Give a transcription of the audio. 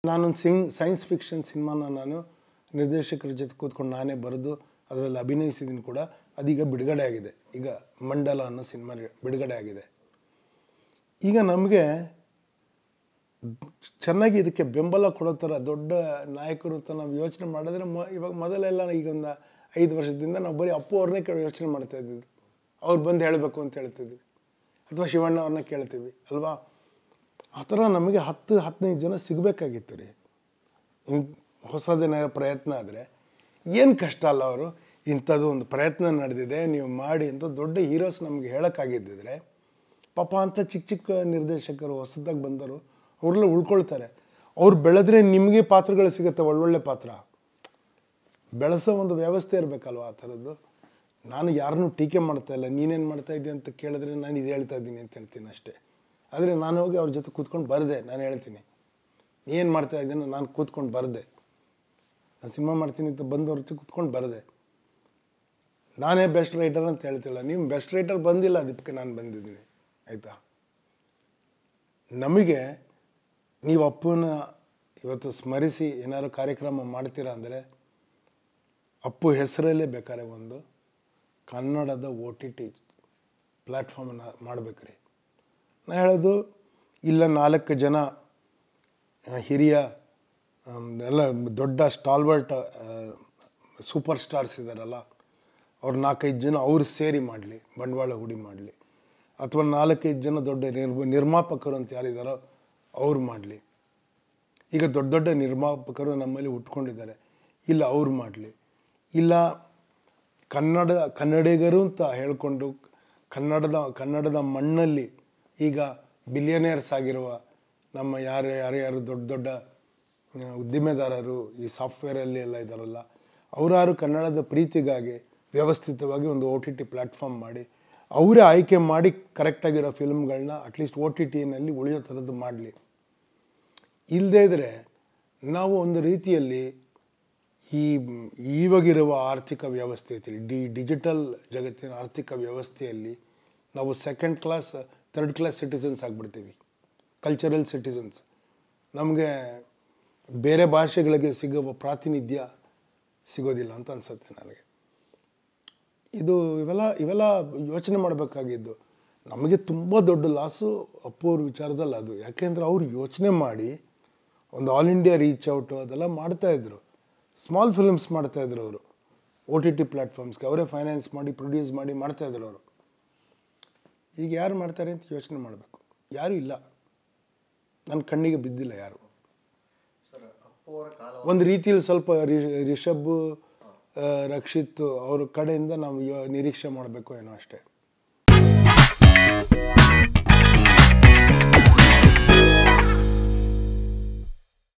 ನಾನೊಂದು Singh science fiction ಸಿನಿಮಾನ ನಾನು ನಿರ್ದೇಶಕರ ಜೊತೆ ಕೂತ್ಕೊಂಡು ನಾನೇ ಬರೆದು ಅದರಲ್ಲಿ ಅಭಿನಯಿಸಿದ್ದೀನಿ ಕೂಡ ಅದೀಗ ಬಿಡುಗಡೆ ಆಗಿದೆ ಈಗ ಮಂಡಲ ಅನ್ನೋ ಸಿನಿಮಾ ಬಿಡುಗಡೆ ಆಗಿದೆ ಈಗ ನಮಗೆ ಚೆನ್ನಾಗಿ ಇದಕ್ಕೆ ಬೆಂಬಲ ಕೊಡೋ ಥರ ದೊಡ್ಡ ನಾಯಕರು ಅಂತ ನಾವು ಯೋಚನೆ ಮಾಡಿದ್ರೆ ಮ ಇವಾಗ ಮೊದಲೆಲ್ಲ ಈಗ ಒಂದು ಐದು ವರ್ಷದಿಂದ ನಾವು ಬರೀ ಅಪ್ಪು ಅವ್ರನ್ನೇ ಕೇಳಿ ಯೋಚನೆ ಮಾಡ್ತಾ ಇದ್ದಿದ್ದು ಅವ್ರು ಬಂದು ಹೇಳಬೇಕು ಅಂತ ಹೇಳ್ತಿದ್ವಿ ಅಥವಾ ಶಿವಣ್ಣ ಅವ್ರನ್ನ ಕೇಳ್ತೀವಿ ಅಲ್ವಾ ಆ ಥರ ನಮಗೆ ಹತ್ತು ಹದಿನೈದು ಜನ ಸಿಗಬೇಕಾಗಿತ್ತು ರೀ ಇನ್ ಹೊಸದಿನ ಪ್ರಯತ್ನ ಆದರೆ ಏನು ಕಷ್ಟ ಅಲ್ಲ ಅವರು ಇಂಥದ್ದು ಒಂದು ಪ್ರಯತ್ನ ನಡೆದಿದೆ ನೀವು ಮಾಡಿ ಅಂತ ದೊಡ್ಡ ಹೀರೋಸ್ ನಮಗೆ ಹೇಳೋಕ್ಕಾಗಿದ್ದಿದ್ರೆ ಪಾಪ ಅಂತ ಚಿಕ್ಕ ಚಿಕ್ಕ ನಿರ್ದೇಶಕರು ಹೊಸದಾಗಿ ಬಂದರು ಅವರೆಲ್ಲ ಉಳ್ಕೊಳ್ತಾರೆ ಅವ್ರು ಬೆಳೆದ್ರೆ ನಿಮಗೆ ಪಾತ್ರಗಳು ಸಿಗುತ್ತೆ ಒಳ್ಳೊಳ್ಳೆ ಪಾತ್ರ ಬೆಳೆಸೋ ಒಂದು ವ್ಯವಸ್ಥೆ ಇರಬೇಕಲ್ವ ಆ ಥರದ್ದು ನಾನು ಯಾರನ್ನೂ ಟೀಕೆ ಮಾಡ್ತಾ ಇಲ್ಲ ನೀನೇನು ಮಾಡ್ತಾ ಇದ್ದೀಯ ಅಂತ ಕೇಳಿದ್ರೆ ನಾನು ಇದು ಹೇಳ್ತಾ ಇದ್ದೀನಿ ಅಂತ ಹೇಳ್ತೀನಿ ಅಷ್ಟೇ ಆದರೆ ನಾನು ಹೋಗಿ ಅವ್ರ ಜೊತೆ ಕೂತ್ಕೊಂಡು ಬರದೆ ನಾನು ಹೇಳ್ತೀನಿ ಏನು ಮಾಡ್ತಾ ಇದ್ದೀನೋ ನಾನು ಕೂತ್ಕೊಂಡು ಬರದೆ ನಾನು ಸಿನಿಮಾ ಮಾಡ್ತೀನಿ ಅಂತ ಬಂದವ್ರ ಜೊತೆ ಕೂತ್ಕೊಂಡು ಬರದೆ ನಾನೇ ಬೆಸ್ಟ್ ರೈಟರ್ ಅಂತ ಹೇಳ್ತಿಲ್ಲ ನೀವು ಬೆಸ್ಟ್ ರೈಟರ್ ಬಂದಿಲ್ಲ ಅದಕ್ಕೆ ನಾನು ಬಂದಿದ್ದೀನಿ ಆಯಿತಾ ನಮಗೆ ನೀವು ಅಪ್ಪನ ಇವತ್ತು ಸ್ಮರಿಸಿ ಏನಾದ್ರು ಕಾರ್ಯಕ್ರಮ ಮಾಡ್ತೀರಾ ಅಂದರೆ ಅಪ್ಪು ಹೆಸರಲ್ಲೇ ಬೇಕಾದ್ರೆ ಒಂದು ಕನ್ನಡದ ಓ ಟಿ ಟಿ ಪ್ಲ್ಯಾಟ್ಫಾರ್ಮನ್ನು ಮಾಡ್ಬೇಕ್ರಿ ನಾ ಹೇಳೋದು ಇಲ್ಲ ನಾಲ್ಕು ಜನ ಆ, ಹಿರಿಯ ಆಮ್, ಎಲ್ಲ ದೊಡ್ಡ ಸ್ಟಾಲ್ಬರ್ಟ್ ಸೂಪರ್ ಸ್ಟಾರ್ಸ್ ಇದ್ದಾರಲ್ಲ ಅವ್ರು ನಾಲ್ಕೈದು ಜನ ಅವ್ರು ಸೇರಿ ಮಾಡಲಿ ಬಂಡವಾಳ ಹೂಡಿ ಮಾಡಲಿ ಅಥವಾ ನಾಲ್ಕೈದು ಜನ ದೊಡ್ಡ ನಿರ್ಮ ನಿರ್ಮಾಪಕರು ಅಂತ ಯಾರಿದ್ದಾರೋ ಅವ್ರು ಮಾಡಲಿ ಈಗ ದೊಡ್ಡ ದೊಡ್ಡ ನಿರ್ಮಾಪಕರು ನಮ್ಮಲ್ಲಿ ಉಟ್ಕೊಂಡಿದ್ದಾರೆ ಇಲ್ಲ ಅವ್ರು ಮಾಡಲಿ ಇಲ್ಲ ಕನ್ನಡ ಕನ್ನಡಿಗರು ಅಂತ ಹೇಳ್ಕೊಂಡು ಕನ್ನಡದ ಕನ್ನಡದ ಮಣ್ಣಲ್ಲಿ ಈಗ ಬಿಲಿಯನೇರ್ಸ್ ಆಗಿರುವ ನಮ್ಮ ಯಾರು ಯಾರು ಯಾರು ದೊಡ್ಡ ದೊಡ್ಡ ಆ, ಉದ್ದಿಮೆದಾರರು ಈ ಸಾಫ್ಟ್ವೇರಲ್ಲಿ ಎಲ್ಲ ಇದ್ದಾರಲ್ಲ ಅವರಾರು ಕನ್ನಡದ ಪ್ರೀತಿಗಾಗಿ ವ್ಯವಸ್ಥಿತವಾಗಿ ಒಂದು ಓ ಟಿ ಟಿ ಪ್ಲ್ಯಾಟ್ಫಾರ್ಮ್ ಮಾಡಿ ಅವರೇ ಆಯ್ಕೆ ಮಾಡಿ ಕರೆಕ್ಟಾಗಿರೋ ಫಿಲ್ಮ್ಗಳನ್ನ ಅಟ್ಲೀಸ್ಟ್ ಓ ಟಿ ಟಿನಲ್ಲಿ ಉಳಿಯೋ ಥರದ್ದು ಮಾಡಲಿ ಇಲ್ಲದೇ ಇದ್ದರೆ ನಾವು ಒಂದು ರೀತಿಯಲ್ಲಿ ಈ ಇವಾಗಿರುವ ಆರ್ಥಿಕ ವ್ಯವಸ್ಥೆಯಲ್ಲಿ ಡಿ ಡಿಜಿಟಲ್ ಜಗತ್ತಿನ ಆರ್ಥಿಕ ವ್ಯವಸ್ಥೆಯಲ್ಲಿ ನಾವು second class third class citizens ಆಗಿಬಿಡ್ತೀವಿ ಕಲ್ಚರಲ್ ಸಿಟಿಸನ್ಸ್ ನಮಗೆ ಬೇರೆ ಭಾಷೆಗಳಿಗೆ ಸಿಗುವ ಪ್ರಾತಿನಿಧ್ಯ ಸಿಗೋದಿಲ್ಲ ಅಂತ ಅನಿಸುತ್ತೆ ನನಗೆ ಇದು ಇವೆಲ್ಲ ಇವೆಲ್ಲ ಯೋಚನೆ ಮಾಡಬೇಕಾಗಿದ್ದು ನಮಗೆ ತುಂಬ ದೊಡ್ಡ ಲಾಸು ಅಪ್ಪು ಅವ್ರ ವಿಚಾರದಲ್ಲಿ ಅದು ಯಾಕೆಂದ್ರೆ ಅವ್ರು ಯೋಚನೆ ಮಾಡಿ ಒಂದು ಆಲ್ ಇಂಡಿಯಾ ರೀಚ್ ಔಟು ಅದೆಲ್ಲ ಮಾಡ್ತಾಯಿದ್ರು ಸ್ಮಾಲ್ ಫಿಲ್ಮ್ಸ್ ಮಾಡ್ತಾಯಿದ್ರು ಅವರು ಓ ಟಿ ಟಿ ಪ್ಲ್ಯಾಟ್ಫಾರ್ಮ್ಸ್ಗೆ ಅವರೇ ಫೈನಾನ್ಸ್ ಮಾಡಿ ಪ್ರೊಡ್ಯೂಸ್ ಮಾಡಿ ಮಾಡ್ತಾಯಿದ್ರು ಅವರು ಈಗ ಯಾರು ಮಾಡ್ತಾರೆ ಅಂತ ಯೋಚನೆ ಮಾಡಬೇಕು ಯಾರೂ ಇಲ್ಲ ನನ್ನ ಕಣ್ಣಿಗೆ ಬಿದ್ದಿಲ್ಲ ಯಾರು ಸರ್ ಅಪ್ಪು ಅವರ ಕಾಲ ಒಂದು ರೀತಿಯಲ್ಲಿ ಸ್ವಲ್ಪ ರಿ- ರಿಷಬ್ ಆ, ರಕ್ಷಿತ್ ಅವ್ರ ಕಡೆಯಿಂದ ನಾವು ಯೋ- ನಿರೀಕ್ಷೆ ಮಾಡಬೇಕು ಏನೋ ಅಷ್ಟೇ